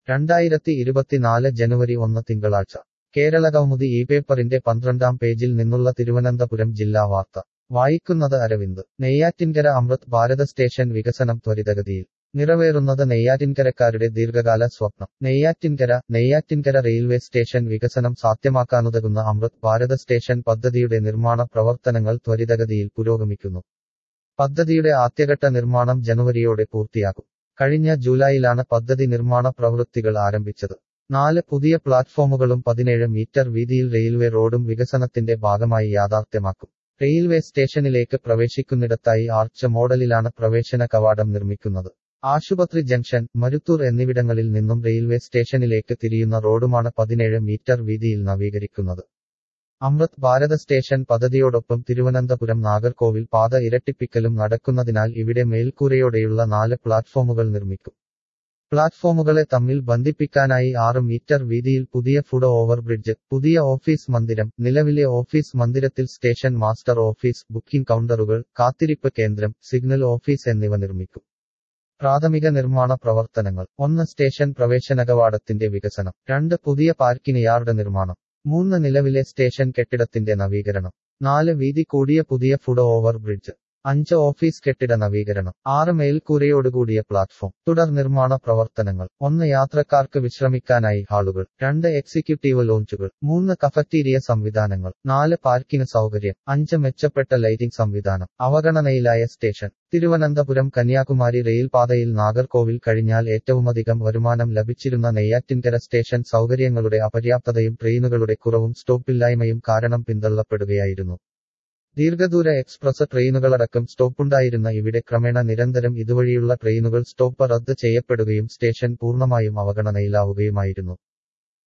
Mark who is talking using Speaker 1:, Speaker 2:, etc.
Speaker 1: രണ്ടായിരത്തി ഇരുപത്തിനാല് ജനുവരി ഒന്ന് തിങ്കളാഴ്ച കേരളകൗമുദി ഈ പേപ്പറിന്റെ പന്ത്രണ്ടാം പേജിൽ നിന്നുള്ള തിരുവനന്തപുരം ജില്ലാ വാർത്ത വായിക്കുന്നത് അരവിന്ദ് നെയ്യാറ്റിൻകര അമൃത് ഭാരത സ്റ്റേഷൻ വികസനം ത്വരിതഗതിയിൽ നിറവേറുന്നത് നെയ്യാറ്റിൻകരക്കാരുടെ ദീർഘകാല സ്വപ്നം നെയ്യാറ്റിൻകര നെയ്യാറ്റിൻകര റെയിൽവേ സ്റ്റേഷൻ വികസനം സാധ്യമാക്കാനുതകുന്ന അമൃത് ഭാരത സ്റ്റേഷൻ പദ്ധതിയുടെ നിർമ്മാണ പ്രവർത്തനങ്ങൾ ത്വരിതഗതിയിൽ പുരോഗമിക്കുന്നു പദ്ധതിയുടെ ആദ്യഘട്ട നിർമ്മാണം ജനുവരിയോടെ പൂർത്തിയാകും കഴിഞ്ഞ ജൂലൈയിലാണ് പദ്ധതി നിർമ്മാണ പ്രവൃത്തികൾ ആരംഭിച്ചത് നാല് പുതിയ പ്ലാറ്റ്ഫോമുകളും പതിനേഴ് മീറ്റർ വീതിയിൽ റെയിൽവേ റോഡും വികസനത്തിന്റെ ഭാഗമായി യാഥാർത്ഥ്യമാക്കും റെയിൽവേ സ്റ്റേഷനിലേക്ക് പ്രവേശിക്കുന്നിടത്തായി ആർച്ച് മോഡലിലാണ് പ്രവേശന കവാടം നിർമ്മിക്കുന്നത് ആശുപത്രി ജംഗ്ഷൻ മരുത്തൂർ എന്നിവിടങ്ങളിൽ നിന്നും റെയിൽവേ സ്റ്റേഷനിലേക്ക് തിരിയുന്ന റോഡുമാണ് പതിനേഴ് മീറ്റർ വീതിയിൽ നവീകരിക്കുന്നത് അമൃത് ഭാരത സ്റ്റേഷൻ പദ്ധതിയോടൊപ്പം തിരുവനന്തപുരം നാഗർകോവിൽ പാത ഇരട്ടിപ്പിക്കലും നടക്കുന്നതിനാൽ ഇവിടെ മേൽക്കൂരയോടെയുള്ള നാല് പ്ലാറ്റ്ഫോമുകൾ നിർമ്മിക്കും പ്ലാറ്റ്ഫോമുകളെ തമ്മിൽ ബന്ധിപ്പിക്കാനായി ആറ് മീറ്റർ വീതിയിൽ പുതിയ ഫുഡ് ഓവർ ബ്രിഡ്ജ് പുതിയ ഓഫീസ് മന്ദിരം നിലവിലെ ഓഫീസ് മന്ദിരത്തിൽ സ്റ്റേഷൻ മാസ്റ്റർ ഓഫീസ് ബുക്കിംഗ് കൗണ്ടറുകൾ കാത്തിരിപ്പ് കേന്ദ്രം സിഗ്നൽ ഓഫീസ് എന്നിവ നിർമ്മിക്കും പ്രാഥമിക നിർമ്മാണ പ്രവർത്തനങ്ങൾ ഒന്ന് സ്റ്റേഷൻ പ്രവേശന കവാടത്തിന്റെ വികസനം രണ്ട് പുതിയ പാർക്കിംഗ് യാർഡ് നിർമ്മാണം മൂന്ന് നിലവിലെ സ്റ്റേഷൻ കെട്ടിടത്തിന്റെ നവീകരണം നാല് വീതി കൂടിയ പുതിയ ഫുഡ് ഓവർ ബ്രിഡ്ജ് അഞ്ച് ഓഫീസ് കെട്ടിട നവീകരണം ആറ് മേൽക്കൂരയോടുകൂടിയ പ്ലാറ്റ്ഫോം തുടർ നിർമ്മാണ പ്രവർത്തനങ്ങൾ ഒന്ന് യാത്രക്കാർക്ക് വിശ്രമിക്കാനായി ഹാളുകൾ രണ്ട് എക്സിക്യൂട്ടീവ് ലോഞ്ചുകൾ മൂന്ന് കഫറ്റീരിയ സംവിധാനങ്ങൾ നാല് പാർക്കിംഗ് സൗകര്യം അഞ്ച് മെച്ചപ്പെട്ട ലൈറ്റിംഗ് സംവിധാനം അവഗണനയിലായ സ്റ്റേഷൻ തിരുവനന്തപുരം കന്യാകുമാരി റെയിൽപാതയിൽ നാഗർകോവിൽ കഴിഞ്ഞാൽ ഏറ്റവുമധികം വരുമാനം ലഭിച്ചിരുന്ന നെയ്യാറ്റിൻകര സ്റ്റേഷൻ സൗകര്യങ്ങളുടെ അപര്യാപ്തതയും ട്രെയിനുകളുടെ കുറവും സ്റ്റോപ്പില്ലായ്മയും കാരണം പിന്തള്ളപ്പെടുകയായിരുന്നു ദീർഘദൂര എക്സ്പ്രസ് ട്രെയിനുകളടക്കം സ്റ്റോപ്പുണ്ടായിരുന്ന ഇവിടെ ക്രമേണ നിരന്തരം ഇതുവഴിയുള്ള ട്രെയിനുകൾ സ്റ്റോപ്പ് റദ്ദ് ചെയ്യപ്പെടുകയും സ്റ്റേഷൻ പൂർണ്ണമായും അവഗണനയിലാവുകയുമായിരുന്നു